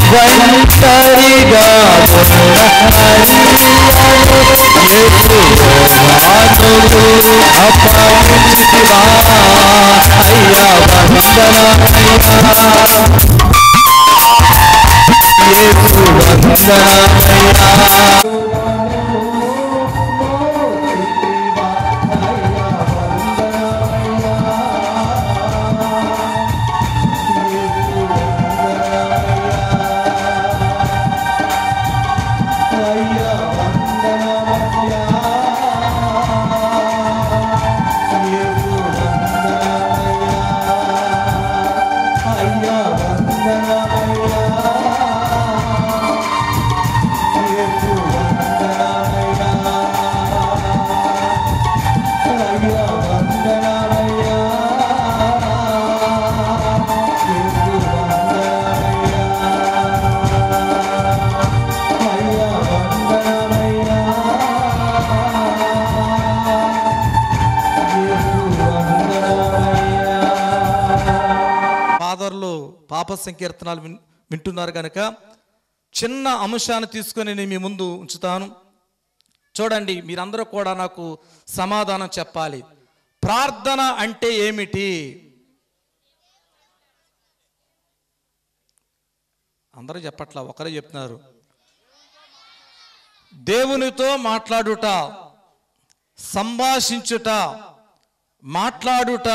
ఒంటరిగా అప్పగించితివా అయ్యా వందనాయ్యా యేసు వందనాయ్యా ఫాదర్లు పాప సంకీర్తనాలు విన్- వింటున్నారు కనుక చిన్న అంశాన్ని తీసుకొని నేను మీ ముందు ఉంచుతాను చూడండి మీరందరూ కూడా నాకు సమాధానం చెప్పాలి ప్రార్థన అంటే ఏమిటి అందరూ చెప్పట్లా ఒకరే చెప్తున్నారు దేవునితో మాట్లాడుట సంభాషించుట మాట్లాడుట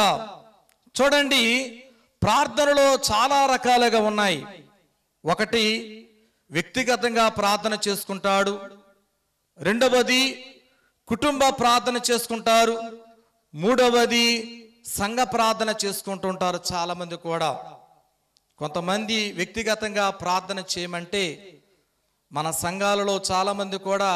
చూడండి ప్రార్థనలో చాలా రకాలుగా ఉన్నాయి ఒకటి వ్యక్తిగతంగా ప్రార్థన చేసుకుంటాడు రెండవది కుటుంబ ప్రార్థన చేసుకుంటారు మూడవది సంఘ ప్రార్థన చేసుకుంటుంటారు చాలా మంది కూడా కొంతమంది వ్యక్తిగతంగా ప్రార్థన చేయమంటే మన సంఘాలలో చాలా మంది కూడా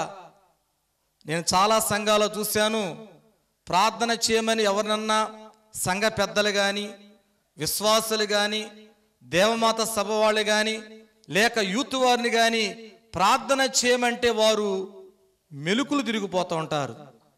నేను చాలా సంఘాలు చూశాను ప్రార్థన చేయమని ఎవరినన్నా సంఘ పెద్దలు కానీ విశ్వాసులు కానీ దేవమాత సభ వాళ్ళు కానీ లేక యూత్ వారిని కానీ ప్రార్థన చేయమంటే వారు మెలుకులు తిరిగిపోతూ ఉంటారు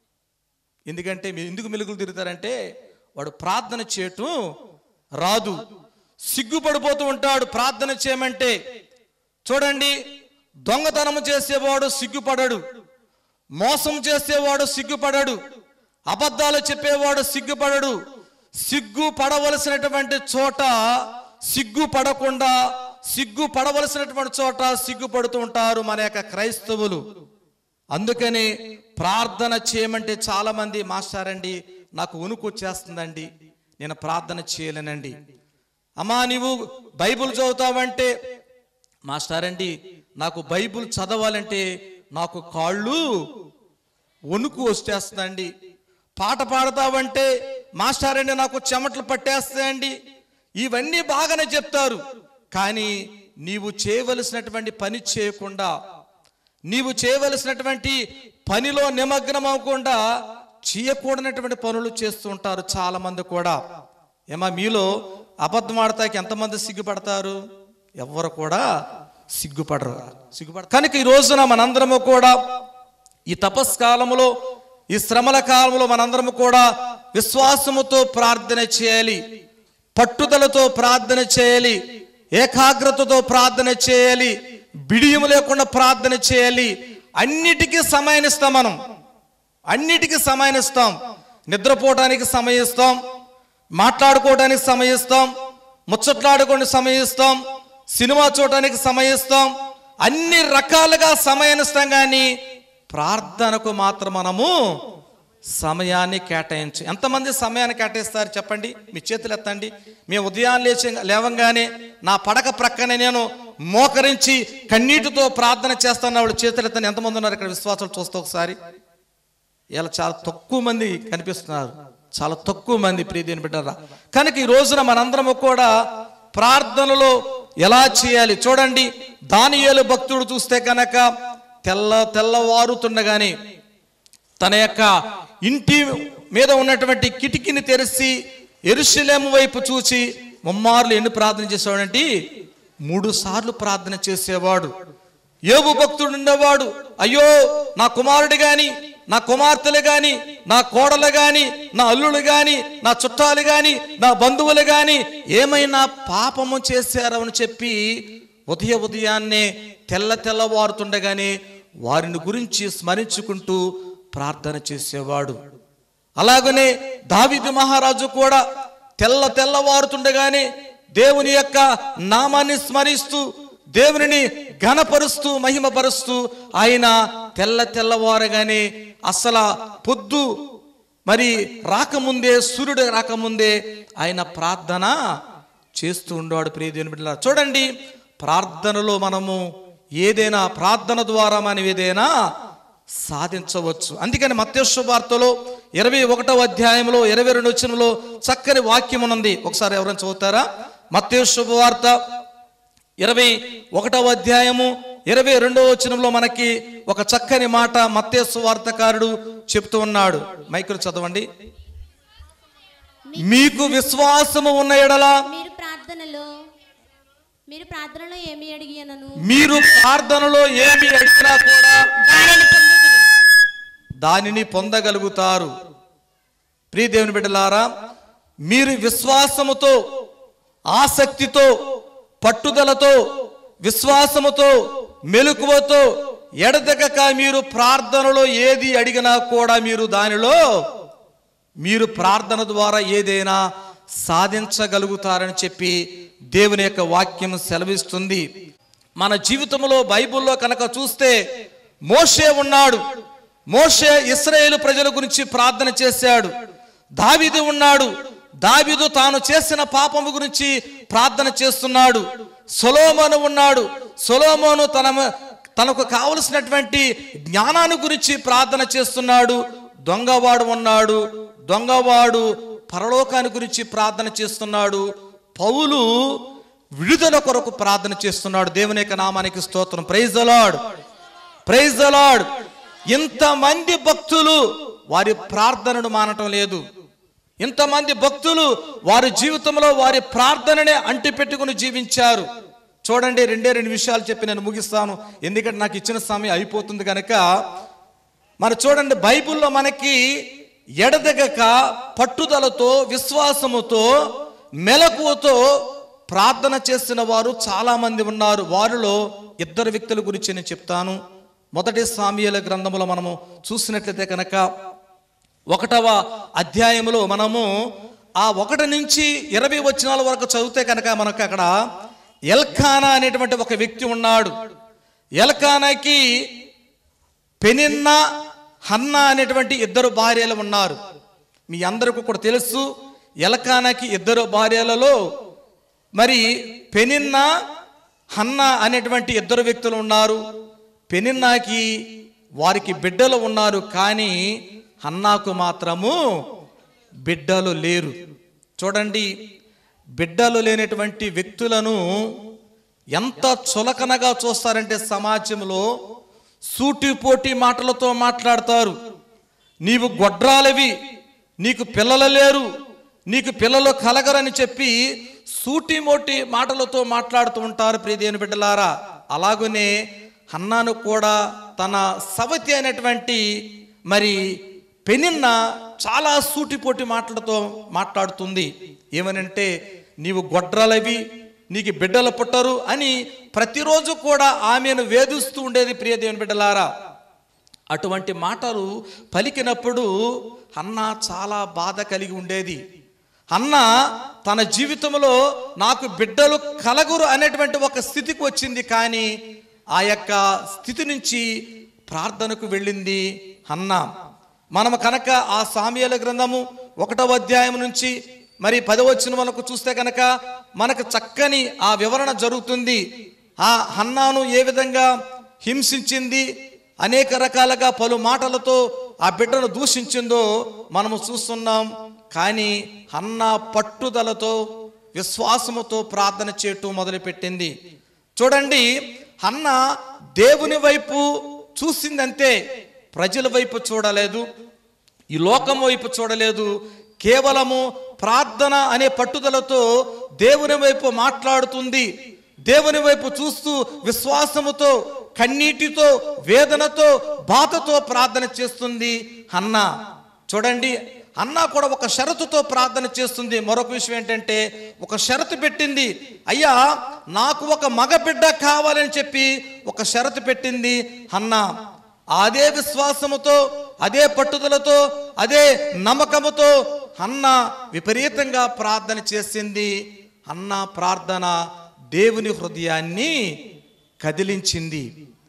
ఎందుకంటే మీరు ఎందుకు మెలుకులు తిరుగుతారంటే వాడు ప్రార్థన చేయటం రాదు సిగ్గుపడిపోతూ ఉంటాడు ప్రార్థన చేయమంటే చూడండి దొంగతనం చేసేవాడు సిగ్గుపడడు మోసం చేసేవాడు సిగ్గుపడడు అబద్ధాలు చెప్పేవాడు సిగ్గుపడడు సిగ్గు పడవలసినటువంటి చోట సిగ్గు పడకుండా సిగ్గు పడవలసినటువంటి చోట సిగ్గుపడుతూ ఉంటారు మన యొక్క క్రైస్తవులు అందుకని ప్రార్థన చేయమంటే చాలా మంది మాస్టర్ అండి నాకు వణుకు వచ్చేస్తుందండి నేను ప్రార్థన చేయలేనండి అమ్మా నీవు బైబిల్ చదువుతావంటే మాస్టర్ అండి నాకు బైబిల్ చదవాలంటే నాకు కాళ్ళు వణుకు వచ్చేస్తుందండి పాట పాడతావంటే మాస్టర్ అండి నాకు చెమటలు పట్టేస్తాయండి ఇవన్నీ బాగానే చెప్తారు కానీ నీవు చేయవలసినటువంటి పని చేయకుండా నీవు చేయవలసినటువంటి పనిలో నిమగ్నం అవ్వకుండా చేయకూడనటువంటి పనులు చేస్తూ ఉంటారు చాలా మంది కూడా ఏమా మీలో అబద్ధం ఆడతాకి ఎంతమంది సిగ్గుపడతారు ఎవ్వరు కూడా సిగ్గుపడరు సిగ్గుపడరు కనుక ఈ రోజున మనందరము కూడా ఈ తపస్కాలములో ఈ శ్రమల కాలంలో మనందరము కూడా విశ్వాసముతో ప్రార్థన చేయాలి పట్టుదలతో ప్రార్థన చేయాలి ఏకాగ్రతతో ప్రార్థన చేయాలి బిడియం లేకుండా ప్రార్థన చేయాలి అన్నిటికీ సమయాన్నిస్తాం మనం అన్నిటికీ సమయాన్నిస్తాం నిద్రపోవడానికి సమయిస్తాం మాట్లాడుకోవడానికి సమయిస్తాం ముచ్చట్లాడుకోవడానికి సమయిస్తాం సినిమా చూడడానికి సమయిస్తాం అన్ని రకాలుగా సమయాన్నిస్తాం కానీ ప్రార్థనకు మాత్రం మనము సమయాన్ని కేటాయించు ఎంతమంది సమయాన్ని కేటాయిస్తారు చెప్పండి మీ చేతులు ఎత్తండి మేము ఉదయం లేచి లేవంగానే నా పడక ప్రక్కనే నేను మోకరించి కన్నీటితో ప్రార్థన చేస్తాను వాళ్ళు చేతులు ఎత్తండి ఎంతమంది ఉన్నారు ఇక్కడ విశ్వాసాలు చూస్తే ఒకసారి ఇలా చాలా తక్కువ మంది కనిపిస్తున్నారు చాలా తక్కువ మంది ప్రియదేని బిడ్డరా కనుక ఈ రోజున మనందరము కూడా ప్రార్థనలో ఎలా చేయాలి చూడండి దానియేలు భక్తుడు చూస్తే కనుక తెల్ల తెల్లవారుతుండగానే తన యొక్క ఇంటి మీద ఉన్నటువంటి కిటికీని తెరిచి ఎరుషలేము వైపు చూసి ముమ్మార్లు ఎన్ని ప్రార్థన చేసేవాడంటే మూడు సార్లు ప్రార్థన చేసేవాడు ఏవు భక్తుడు ఉండేవాడు అయ్యో నా కుమారుడు గాని నా కుమార్తెలు గాని నా కోడలు గాని నా అల్లుడు గాని నా చుట్టాలు గాని నా బంధువులు గాని ఏమైనా పాపము చేశారని చెప్పి ఉదయ ఉదయాన్నే తెల్ల తెల్లవారుతుండగానే వారిని గురించి స్మరించుకుంటూ ప్రార్థన చేసేవాడు అలాగనే దావిదు మహారాజు కూడా తెల్ల తెల్లవారుతుండగానే దేవుని యొక్క నామాన్ని స్మరిస్తూ దేవునిని ఘనపరుస్తూ మహిమపరుస్తూ ఆయన తెల్ల తెల్లవారగానే అసలు పొద్దు మరి రాకముందే సూర్యుడు రాకముందే ఆయన ప్రార్థన చేస్తూ ఉండేవాడు ప్రియ దేవుని బిడ్డలారా. చూడండి ప్రార్థనలో మనము ఏదైనా ప్రార్థన ద్వారా మనం ఏదైనా సాధించవచ్చు అందుకని మత్స్య వార్తలో ఇరవై ఒకటవ అధ్యాయంలో ఇరవై రెండు వచనంలో చక్కని వాక్యం ఉన్నది ఒకసారి ఎవరైనా చదువుతారా మత్స్య వార్త ఇరవై ఒకటవ అధ్యాయము ఇరవై రెండవ వచనంలో మనకి ఒక చక్కని మాట మత్తేసు వార్తకారుడు చెప్తూ ఉన్నాడు మైకులు చదవండి మీకు విశ్వాసము ఉన్న ఎడల మీరు ప్రార్థనలో మీరు ప్రార్థనలో ఏమి అడిగినను మీరు ప్రార్థనలో ఏమి అడిగినా కూడా దానిని పొందుదురు దానిని పొందగలుగుతారు ప్రియ దేవుని బిడ్డలారా మీరు విశ్వాసముతో ఆసక్తితో పట్టుదలతో విశ్వాసముతో మెలకువతో ఎడతెగక మీరు ప్రార్థనలో ఏది అడిగినా కూడా మీరు దానిలో మీరు ప్రార్థన ద్వారా ఏదైనా సాధించగలుగుతారని చెప్పి దేవుని యొక్క వాక్యం సెలవిస్తుంది మన జీవితంలో బైబిల్లో కనుక చూస్తే మోషే ఉన్నాడు మోషే ఇస్రాయేలు ప్రజల గురించి ప్రార్థన చేశాడు దావీదు ఉన్నాడు దావీదు తాను చేసిన పాపము గురించి ప్రార్థన చేస్తున్నాడు సొలోమోను ఉన్నాడు సొలోమోను తన తనకు కావలసినటువంటి జ్ఞానాన్ని గురించి ప్రార్థన చేస్తున్నాడు దొంగవాడు ఉన్నాడు దొంగవాడు పరలోకాన్ని గురించి ప్రార్థన చేస్తున్నాడు పౌలు విడుదల కొరకు ప్రార్థన చేస్తున్నాడు దేవుని యొక్క నామానికి స్తోత్రం ప్రైజ్ అలాడ్ ప్రైజ్ అలాడ్ ఇంతమంది భక్తులు వారి ప్రార్థనను మానటం లేదు ఇంతమంది భక్తులు వారి జీవితంలో వారి ప్రార్థననే అంటి పెట్టుకుని జీవించారు చూడండి రెండే రెండు విషయాలు చెప్పి నేను ముగిస్తాను ఎందుకంటే నాకు ఇచ్చిన సమయం అయిపోతుంది కనుక మరి చూడండి బైబిల్లో మనకి ఎడదెగక పట్టుదలతో విశ్వాసముతో మెలకువతో ప్రార్థన చేసిన వారు చాలా మంది ఉన్నారు వారిలో ఇద్దరు వ్యక్తుల గురించి నేను చెప్తాను మొదటి సామ్యాల గ్రంథములో మనము చూసినట్లయితే కనుక ఒకటవ అధ్యాయములో మనము ఆ ఒకటి నుంచి ఇరవై వచనాల వరకు చదివితే కనుక మనకు అక్కడ ఎల్కానా అనేటువంటి ఒక వ్యక్తి ఉన్నాడు ఎల్కానాకి పెనిన్న హన్న అనేటువంటి ఇద్దరు భార్యలు ఉన్నారు మీ అందరికీ కూడా తెలుసు ఎలకానాకి ఇద్దరు భార్యలలో మరి పెనిన్న హన్న అనేటువంటి ఇద్దరు వ్యక్తులు ఉన్నారు పెనిన్నాకి వారికి బిడ్డలు ఉన్నారు కానీ హన్నాకు మాత్రము బిడ్డలు లేరు చూడండి బిడ్డలు లేనటువంటి వ్యక్తులను ఎంత చులకనగా చూస్తారంటే సమాజంలో సూటిపోటి మాటలతో మాట్లాడతారు నీవు గొడ్రాలవి నీకు పిల్లలు లేరు నీకు పిల్లలు కలగరని చెప్పి సూటిమోటి మాటలతో మాట్లాడుతూ ఉంటారు ప్రియదేవుని బిడ్డలారా అలాగనే హన్నాను కూడా తన సవతి అయినటువంటి మరి పెనిన్న చాలా సూటిపోటి మాటలతో మాట్లాడుతుంది ఏమనంటే నీవు గొడ్రాలవి నీకు బిడ్డలు పుట్టరు అని ప్రతిరోజు కూడా ఆమెను వేధిస్తూ ఉండేది ప్రియ దేవుని బిడ్డలారా అటువంటి మాటలు పలికినప్పుడు అన్న చాలా బాధ కలిగి ఉండేది అన్న తన జీవితంలో నాకు బిడ్డలు కలగురు అనేటువంటి ఒక స్థితికి వచ్చింది కానీ ఆ యొక్క స్థితి నుంచి ప్రార్థనకు వెళ్ళింది అన్న మనం కనుక ఆ సామ్యాల గ్రంథము ఒకటవ అధ్యాయం నుంచి మరి పదవచ్చిన మనకు చూస్తే కనుక మనకు చక్కని ఆ వివరణ జరుగుతుంది ఆ హన్నాను ఏ విధంగా హింసించింది అనేక రకాలుగా పలు మాటలతో ఆ బిడ్డను దూషించిందో మనము చూస్తున్నాం కానీ హన్న పట్టుదలతో విశ్వాసముతో ప్రార్థన చేయటం మొదలుపెట్టింది చూడండి హన్న దేవుని వైపు చూసిందంతే ప్రజల వైపు చూడలేదు ఈ లోకం వైపు చూడలేదు కేవలము ప్రార్థన అనే పట్టుదలతో దేవుని వైపు మాట్లాడుతుంది దేవుని వైపు చూస్తూ విశ్వాసముతో కన్నీటితో వేదనతో బాధతో ప్రార్థన చేస్తుంది అన్న చూడండి అన్నా కూడా ఒక షరతుతో ప్రార్థన చేస్తుంది మరొక విషయం ఏంటంటే ఒక షరతు పెట్టింది అయ్యా నాకు ఒక మగ బిడ్డ కావాలని చెప్పి ఒక షరతు పెట్టింది అన్నా అదే విశ్వాసముతో అదే పట్టుదలతో అదే నమ్మకముతో అన్న విపరీతంగా ప్రార్థన చేసింది అన్న ప్రార్థన దేవుని హృదయాన్ని కదిలించింది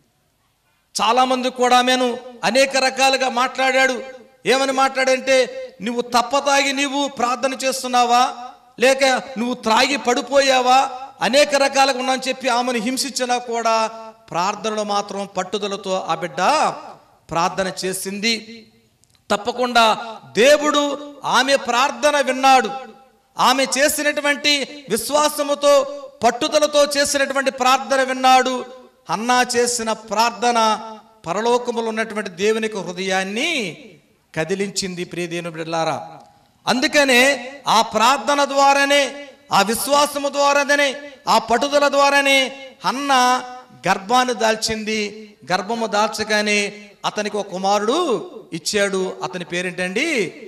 చాలామంది కూడా నేను అనేక రకాలుగా మాట్లాడాడు ఏమని మాట్లాడంటే నువ్వు తప్పతాగి నీవు ప్రార్థన చేస్తున్నావా లేక నువ్వు త్రాగి పడిపోయావా అనేక రకాలుగా ఉన్నాఅని చెప్పి ఆమెను హింసించినా కూడా ప్రార్థనలో మాత్రం పట్టుదలతో ఆ బిడ్డ ప్రార్థన చేసింది తప్పకుండా దేవుడు ఆమె ప్రార్థన విన్నాడు ఆమె చేసినటువంటి విశ్వాసముతో పట్టుదలతో చేసినటువంటి ప్రార్థన విన్నాడు అన్నా చేసిన ప్రార్థన పరలోకములో ఉన్నటువంటి దేవునికి హృదయాన్ని కదిలించింది ప్రియదేను బిడ్డలారా అందుకనే ఆ ప్రార్థన ద్వారానే ఆ విశ్వాసము ద్వారానే ఆ పట్టుదల ద్వారానే అన్న గర్భాన్ని దాల్చింది గర్భము దాల్చగానే అతనికి ఒక కుమారుడు ఇచ్చాడు అతని పేరేంటండి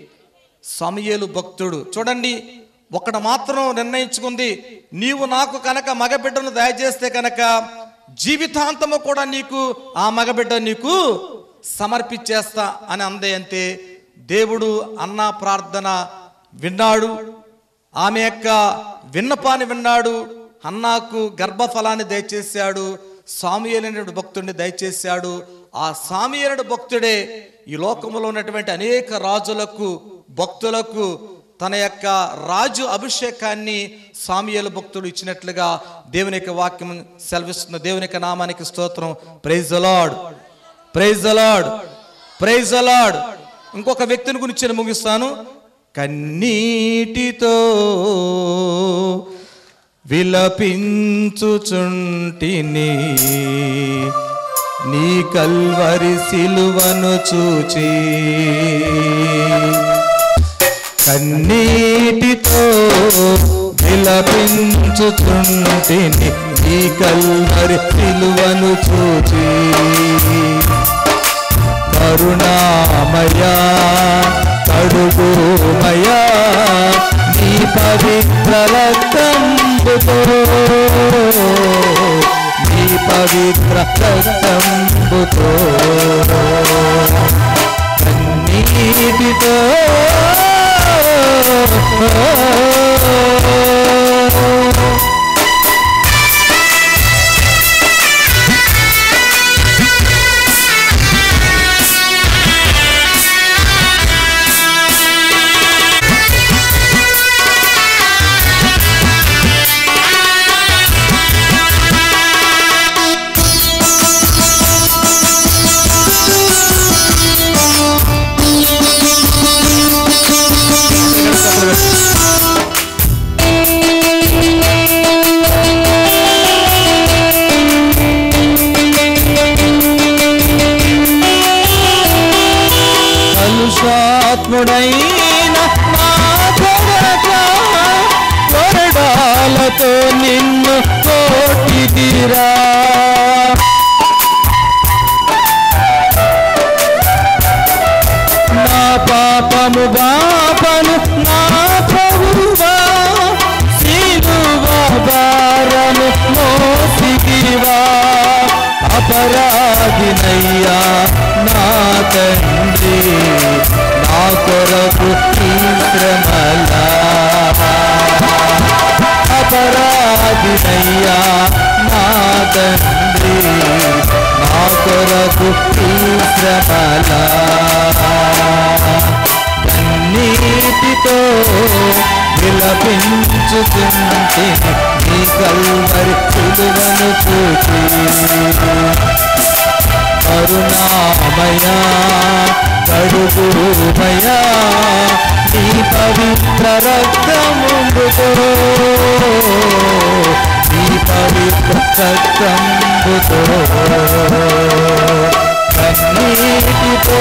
సమయలు భక్తుడు చూడండి ఒకటి మాత్రం నిర్ణయించుకుంది నీవు నాకు కనుక మగబిడ్డను దయచేస్తే కనుక జీవితాంతము కూడా నీకు ఆ మగబిడ్డ నీకు సమర్పించేస్తా అని అందే అంతే దేవుడు అన్న ప్రార్థన విన్నాడు ఆమె యొక్క విన్నపాన్ని విన్నాడు అన్నాకు గర్భఫలాన్ని దయచేశాడు సామియలైన భక్తుడిని దయచేశాడు ఆ సామియలుడు భక్తుడే ఈ లోకంలో ఉన్నటువంటి అనేక రాజులకు భక్తులకు తన యొక్క రాజు అభిషేకాన్ని సామియలు భక్తుడు ఇచ్చినట్లుగా దేవుని యొక్క వాక్యం సెలవిస్తున్న దేవుని యొక్క నామానికి స్తోత్రం ప్రైజ్ అలాడ్ ప్రైజ్ అలాడ్ ప్రైజ్ అలాడ్ ఇంకొక వ్యక్తిని గురించి నేను ముగిస్తాను కన్నీటితో విలపించుచుంటిని నీ కల్వరి సిలువను చూచి కన్నీటితో విలపించుచుంటిని నీ కల్వరి సిలువను చూచి కరుణామయా కడుగుమయా నీ పవిత్ర రక్తంబుతో నీ పవిత్ర రక్తంబుతో కన్నీటితో కలుషాత్ముడైన నా కొరక కొరడాలతో నిన్ను కోటిదిరా నా పాపము బాపను నా ప్రభువా సిలువ భారము మోసిదివా అపరాధినయ్యా నా తండ్రి నా కొరకు ఈ శ్రమలా అపరాధినయ్యా నా తండ్రి నా కొరకు ఈ శ్రమలా కన్నీటితో విలపించుకుంటే నీ కల్వరి సిలువను చూచి కరుణామయా కడుగుమయా నీ పవిత్ర రక్తముతో నీ పవిత్ర రక్తముతో కన్నీటితో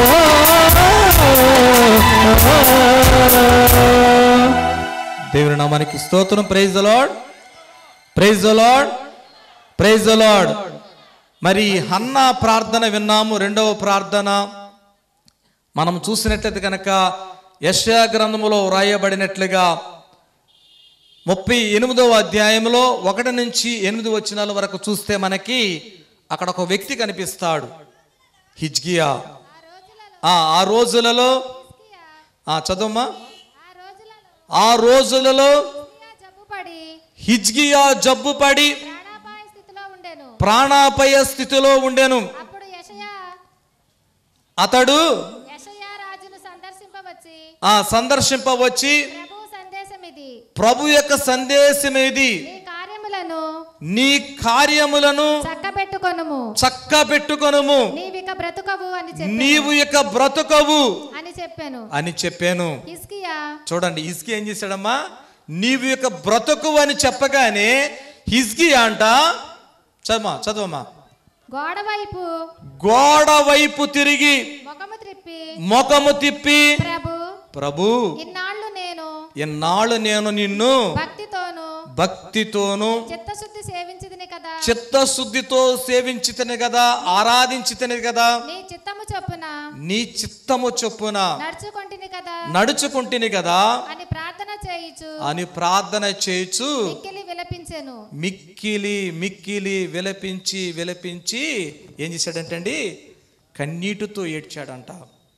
దేవుని నామానికి స్తోత్రం praise lord praise lord praise lord మరి హన్నా ప్రార్థన విన్నాము రెండవ ప్రార్థన మనం చూసినట్లయితే కనుక యెషయా గ్రంథములో వ్రాయబడినట్లుగా ముప్పై ఎనిమిదవ అధ్యాయంలో ఒకటి నుంచి ఎనిమిది వచనాల వరకు చూస్తే మనకి అక్కడ ఒక వ్యక్తి కనిపిస్తాడు హిజ్కియా ఆ ఆ రోజులలో ఆ చదువమ్మా ఆ రోజులలో ఆ రోజులలో హిజ్కియా జబ్బుపడి హిజ్కియా జబ్బుపడి ప్రాణాపాయ స్థితిలో ఉండెను ప్రాణాపాయ స్థితిలో ఉండెను అప్పుడు యెషయా అతడు యెషయా రాజును సందర్శింపవచ్చి ఆ సందర్శింపవచ్చి ప్రభు సందేశం ఇది ప్రభు యొక్క సందేశం ఇది నీ కార్యములను నీ కార్యములను చక్కబెట్టుకొనుము చక్క పెట్టుకొనుము నీవిక బ్రతుకవు అని చెప్పి నీవు యొక్క బ్రతుకవు అని చెప్పాను అని చెప్పాను హిజ్కియా చూడండి హిజ్కి ఏం చేశాడమ్మా నీవు యొక్క బ్రతుకు అని చెప్పగానే హిజ్కి అంట చదవమా చదవమ్మా గోడ వైపు గోడ వైపు తిరిగి ముఖము త్రిప్పి ముఖము తిప్పి ప్రభు ప్రభు ఇన్నాళ్ళు నేను ఎన్నాళ్ళు నేను నిన్ను భక్తితోను భక్తితోను చిత్తశుద్ధి సేవించిదిని కదా చిత్తశుద్ధితో సేవించితని కదా ఆరాధించితని కదా నీ చిత్తము చొప్పున నీ చిత్తము చొప్పున నడుచుకొంటిని కదా నడుచుకుంటుని కదా అని ప్రార్థన చేయిచు అని ప్రార్థన చేయొచ్చు మిక్కిలి విలపించెను మిక్కిలి మిక్కిలి విలపించి విలపించి ఏం చేశాడంటే అండి కన్నీటితో ఏడ్చాడంట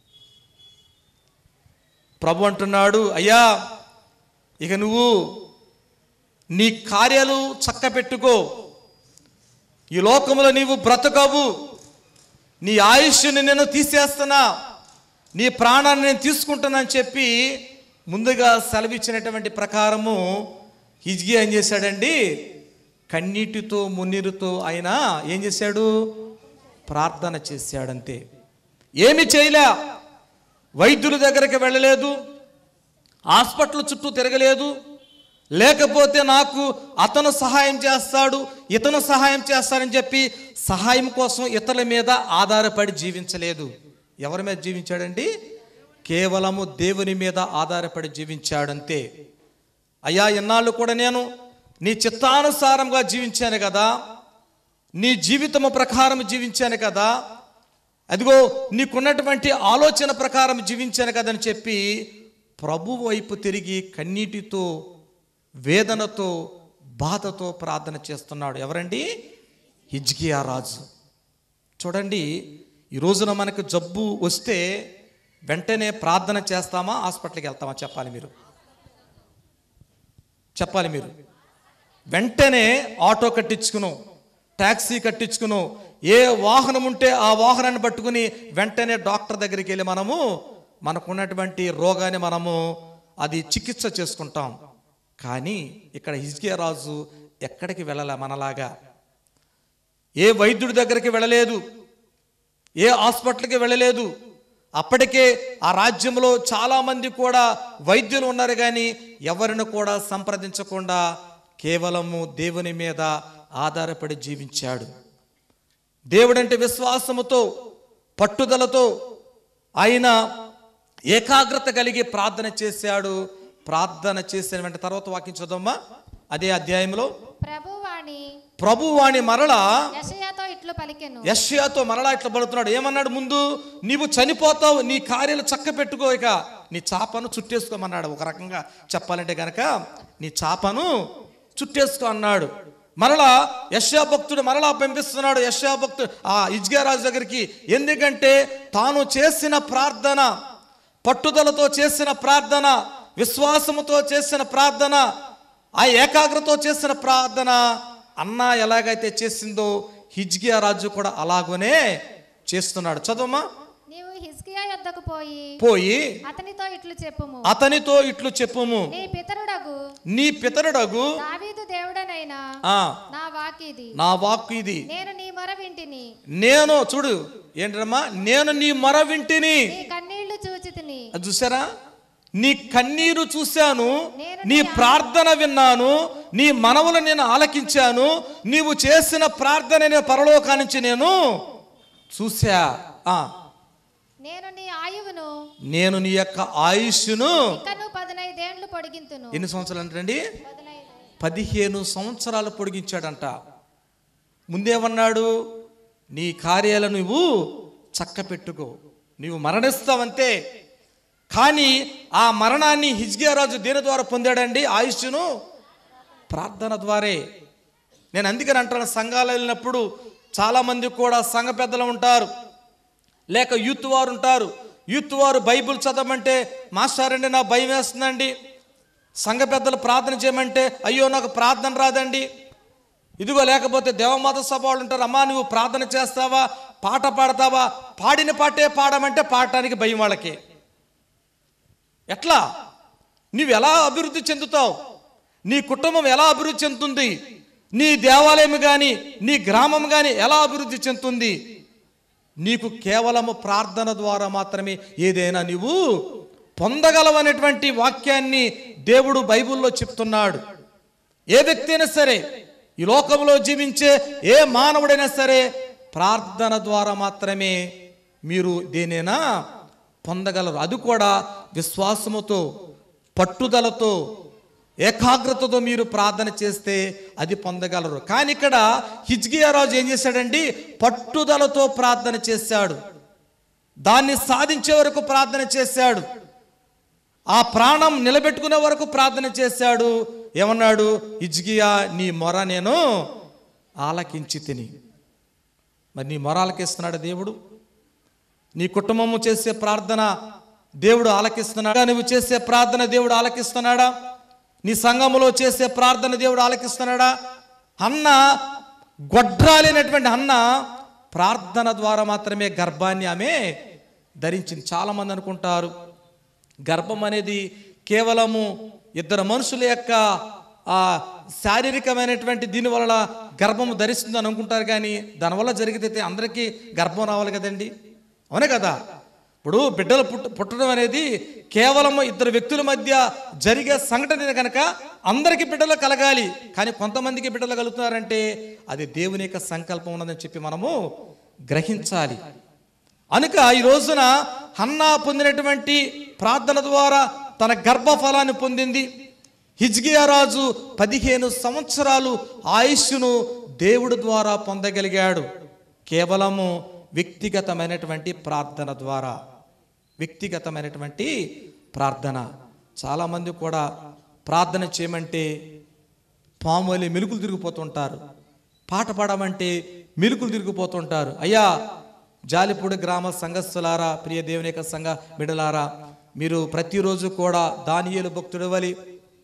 ప్రభు అంటున్నాడు అయ్యా ఇక నువ్వు నీ కార్యాలు చక్క పెట్టుకో ఈ లోకంలో నీవు బ్రతకవు నీ ఆయుష్ని నేను తీసేస్తున్నా నీ ప్రాణాన్ని నేను తీసుకుంటానని చెప్పి ముందుగా సెలవిచ్చినటువంటి ప్రకారము హిజ్గి ఏం చేశాడండి కన్నీటితో మున్నీరుతో ఆయన ఏం చేశాడు ప్రార్థన చేశాడంతే ఏమి చేయలే వైద్యుల దగ్గరికి వెళ్ళలేదు హాస్పిటల్ చుట్టూ తిరగలేదు లేకపోతే నాకు అతను సహాయం చేస్తాడు ఇతను సహాయం చేస్తాడని చెప్పి సహాయం కోసం ఇతరుల మీద ఆధారపడి జీవించలేదు ఎవరి మీద జీవించాడండి కేవలము దేవుని మీద ఆధారపడి జీవించాడంతే అయ్యా ఇన్నాళ్ళు కూడా నేను నీ చిత్తానుసారంగా జీవించాను కదా నీ జీవితము ప్రకారం జీవించాను కదా అదిగో నీకున్నటువంటి ఆలోచన ప్రకారం జీవించాను కదని చెప్పి ప్రభు వైపు తిరిగి కన్నీటితో వేదనతో బాధతో ప్రార్థన చేస్తున్నాడు ఎవరండి హిజ్కియా రాజు చూడండి ఈ రోజున మనకు జబ్బు వస్తే వెంటనే ప్రార్థన చేస్తామా హాస్పిటల్కి వెళ్తామా చెప్పాలి మీరు చెప్పాలి మీరు వెంటనే ఆటో కట్టించుకును ట్యాక్సీ కట్టించుకును ఏ వాహనం ఉంటే ఆ వాహనాన్ని పట్టుకుని వెంటనే డాక్టర్ దగ్గరికి వెళ్ళి మనము మనకున్నటువంటి రోగాన్ని మనము అది చికిత్స చేసుకుంటాం కానీ ఇక్కడ హిజ్కియా రాజు ఎక్కడికి వెళ్ళలే మనలాగా ఏ వైద్యుడి దగ్గరికి వెళ్ళలేదు ఏ హాస్పిటల్కి వెళ్ళలేదు అప్పటికే ఆ రాజ్యంలో చాలామంది కూడా వైద్యులు ఉన్నారు కానీ ఎవరిని కూడా సంప్రదించకుండా కేవలము దేవుని మీద ఆధారపడి జీవించాడు దేవుడంటే విశ్వాసముతో పట్టుదలతో ఆయన ఏకాగ్రత కలిగి ప్రార్థన చేశాడు ప్రార్థన చేసిన వెంట తర్వాత వాక్యం చదవమ్మా అదే అధ్యాయంలో ప్రభువాణి ప్రభువాణి మరలా యెషయాతో ఇట్లు పలికెను యష్యాతో మరలా ఇట్లా పడుతున్నాడు ఏమన్నాడు ముందు నీవు చనిపోతావు నీ కార్యాలు చక్క పెట్టుకో ఇక నీ చాపను చుట్టేసుకోమన్నాడు ఒక రకంగా చెప్పాలంటే గనక నీ చాపను చుట్టేసుకో అన్నాడు మరలా యష్యా భక్తుడు మరలా పంపిస్తున్నాడు యష్యా భక్తుడు ఆ ఇజ్గారాజు దగ్గరికి ఎందుకంటే తాను చేసిన ప్రార్థన పట్టుదలతో చేసిన ప్రార్థన విశ్వాసముతో చేసిన ప్రార్థన ఆ ఏకాగ్రతో చేసిన ప్రార్థన అన్న ఎలాగైతే చేసిందో హిజ్కియా రాజు కూడా అలాగనే చేస్తున్నాడు చదవమ్మా నీవు హిజ్కియా యొద్దకు పోయి పోయి అతనితో ఇట్లు చెప్పుము అతనితో ఇట్లు చెప్పుము నీ పితరుడగు నీ పితరుడగు దావీదు దేవుడనైనా ఆ నా వాకిది నా వాక్కు ఇది నేను నీ మొర వింటిని నేను చూడు ఏంటమ్మా నేను నీ మొర వింటిని నీ కన్నీళ్లు చూచితిని అది చూసారా నీ కన్నీరు చూశాను నీ ప్రార్థన విన్నాను నీ మనవులు నేను ఆలకించాను నీవు చేసిన ప్రార్థన నేను పరలోకా నుంచి నేను చూసా ఆ, నేను నీ ఆయువును నేను నీ యొక్క ఆయుష్ను ఇంకను పదునైదేండ్లు పొడిగింతును ఎన్ని సంవత్సరాలు అంటండి పదునైదు పదిహేను సంవత్సరాలు పొడిగించాడంట ముందేమన్నాడు నీ కార్యాలు నువ్వు చక్క పెట్టుకో నీవు మరణిస్తావంతే కానీ ఆ మరణాన్ని హిజ్కియా రాజు దేని ద్వారా పొందాడండి ఆయుష్ను ప్రార్థన ద్వారే నేను అందుకని అంటాను సంఘాలు వెళ్ళినప్పుడు చాలామంది కూడా సంఘ పెద్దలు ఉంటారు లేక యూత్ వారు ఉంటారు యూత్ వారు బైబిల్ చదవమంటే మాస్టర్ అండి నా భయం వేస్తుందండి సంఘ పెద్దలు ప్రార్థన చేయమంటే అయ్యో నాకు ప్రార్థన రాదండి ఇదిగో లేకపోతే దేవమాత సభ వాళ్ళు ఉంటారు అమ్మా నువ్వు ప్రార్థన చేస్తావా పాట పాడతావా పాడిన పాటే పాడమంటే పాడటానికి భయం వాళ్ళకి ఎట్లా నువ్వు ఎలా అభివృద్ధి చెందుతావు నీ కుటుంబం ఎలా అభివృద్ధి చెందుతుంది నీ దేవాలయం కానీ నీ గ్రామం కానీ ఎలా అభివృద్ధి చెందుతుంది నీకు కేవలము ప్రార్థన ద్వారా మాత్రమే ఏదైనా నీవు పొందగలవనేటువంటి వాక్యాన్ని దేవుడు బైబిల్లో చెప్తున్నాడు ఏ వ్యక్తి అయినా సరే ఈ లోకంలో జీవించే ఏ మానవుడైనా సరే ప్రార్థన ద్వారా మాత్రమే మీరు దేనైనా పొందగలరు అది కూడా విశ్వాసముతో పట్టుదలతో ఏకాగ్రతతో మీరు ప్రార్థన చేస్తే అది పొందగలరు కానీ ఇక్కడ హిజ్కియా రాజు ఏం చేశాడండి పట్టుదలతో ప్రార్థన చేశాడు దాన్ని సాధించే వరకు ప్రార్థన చేశాడు ఆ ప్రాణం నిలబెట్టుకునే వరకు ప్రార్థన చేశాడు ఏమన్నాడు ఇజ్గియా నీ మొర నేను ఆలకించి తిని మరి నీ మొర ఆలకిస్తున్నాడు దేవుడు నీ కుటుంబము చేసే ప్రార్థన దేవుడు ఆలకిస్తున్నాడా నువ్వు చేసే ప్రార్థన దేవుడు ఆలకిస్తున్నాడా నీ సంఘములో చేసే ప్రార్థన దేవుడు ఆలకిస్తున్నాడా అన్న గొడ్రాలినటువంటి అన్న ప్రార్థన ద్వారా మాత్రమే గర్భాన్ని ఆమె ధరించింది చాలామంది అనుకుంటారు గర్భం అనేది కేవలము ఇద్దరు మనుషుల యొక్క ఆ శారీరకమైనటువంటి దీని వల్ల గర్భము ధరిస్తుంది అని అనుకుంటారు కానీ దానివల్ల జరిగితే అందరికీ గర్భం రావాలి కదండి అవునే కదా ఇప్పుడు బిడ్డలు పుట్ట పుట్టడం అనేది కేవలం ఇద్దరు వ్యక్తుల మధ్య జరిగే సంఘటన కనుక అందరికీ బిడ్డలు కలగాలి కానీ కొంతమందికి బిడ్డలు కలుగుతున్నారంటే అది దేవుని యొక్క సంకల్పం ఉన్నదని చెప్పి మనము గ్రహించాలి అనుక ఈ రోజున హన్నా పొందినటువంటి ప్రార్థన ద్వారా తన గర్భఫలాన్ని పొందింది హిజ్కియా రాజు పదిహేను సంవత్సరాలు ఆయుష్ను దేవుడు ద్వారా పొందగలిగాడు కేవలము వ్యక్తిగతమైనటువంటి ప్రార్థన ద్వారా వ్యక్తిగతమైనటువంటి ప్రార్థన చాలామంది కూడా ప్రార్థన చేయమంటే పాములి మెలుకులు తిరిగిపోతుంటారు పాట పాడమంటే మెలుకులు తిరిగిపోతుంటారు అయ్యా జాలిపూడి గ్రామ సంఘస్థులారా ప్రియ దేవుని యొక్క సంఘ బిడలారా మీరు ప్రతిరోజు కూడా దానియేలు భక్తుడు వలి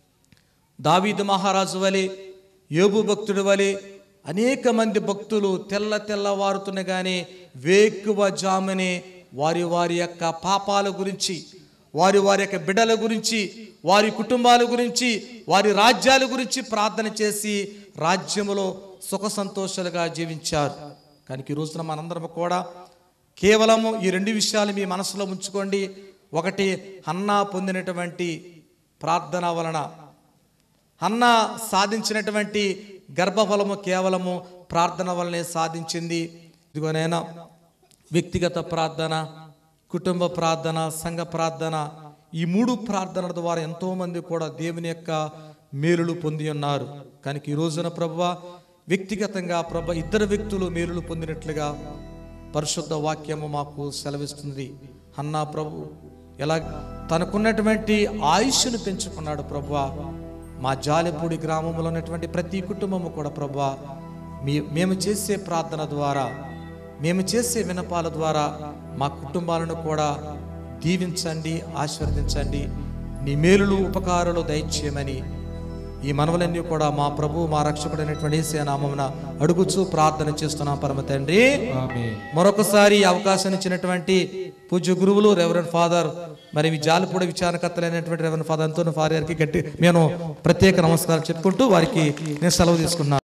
దావీదు మహారాజు వలి యోబు భక్తుడు వలి అనేక మంది భక్తులు తెల్ల తెల్లవారుతున్న కానీ వేకువ జామునే వారి వారి యొక్క పాపాల గురించి వారి వారి యొక్క బిడ్డల గురించి వారి కుటుంబాల గురించి వారి రాజ్యాల గురించి ప్రార్థన చేసి రాజ్యములో సుఖ సంతోషాలుగా జీవించారు కానీ ఈ రోజున మనందరం కూడా కేవలము ఈ రెండు విషయాలు మీ మనసులో ఉంచుకోండి ఒకటి హన్నా పొందినటువంటి ప్రార్థన వలన అన్న సాధించినటువంటి గర్భఫలము కేవలము ప్రార్థన వల్లనే సాధించింది ఇదిగోనైనా వ్యక్తిగత ప్రార్థన కుటుంబ ప్రార్థన సంఘ ప్రార్థన ఈ మూడు ప్రార్థనల ద్వారా ఎంతోమంది కూడా దేవుని యొక్క మేలులు పొంది ఉన్నారు కానీ ఈ రోజున ప్రభువ వ్యక్తిగతంగా ప్రభ ఇద్దరు వ్యక్తులు మేలులు పొందినట్లుగా పరిశుద్ధ వాక్యము మాకు సెలవిస్తుంది అన్నా ప్రభు ఎలా తనకున్నటువంటి ఆయుష్ను పెంచుకున్నాడు ప్రభువా మా జాలిపూడి గ్రామంలో ఉన్నటువంటి ప్రతి కుటుంబము కూడా ప్రభా మీ మేము చేసే ప్రార్థన ద్వారా మేము చేసే వినపాల ద్వారా మా కుటుంబాలను కూడా దీవించండి ఆశీర్వదించండి నీ మేలులు ఉపకారాలు దయచేయమని ఈ మనవలన్నీ కూడా మా ప్రభు మా రక్షకుడైనటువంటి యేసయ్య నామమున అడుగుచూ ప్రార్థన చేస్తున్నాం పరమ తండ్రి మరొకసారి ఈ అవకాశం ఇచ్చినటువంటి పూజ్య గురువులు రెవరెండ్ ఫాదర్ మరి మీ జాలిపూడి విచారణకర్తలైనటువంటి రెవరెండ్ ఫాదర్ అంతో ఫాదర్ గారికి గట్టి నేను ప్రత్యేక నమస్కారం చెప్పుకుంటూ వారికి నేను సెలవు తీసుకున్నాను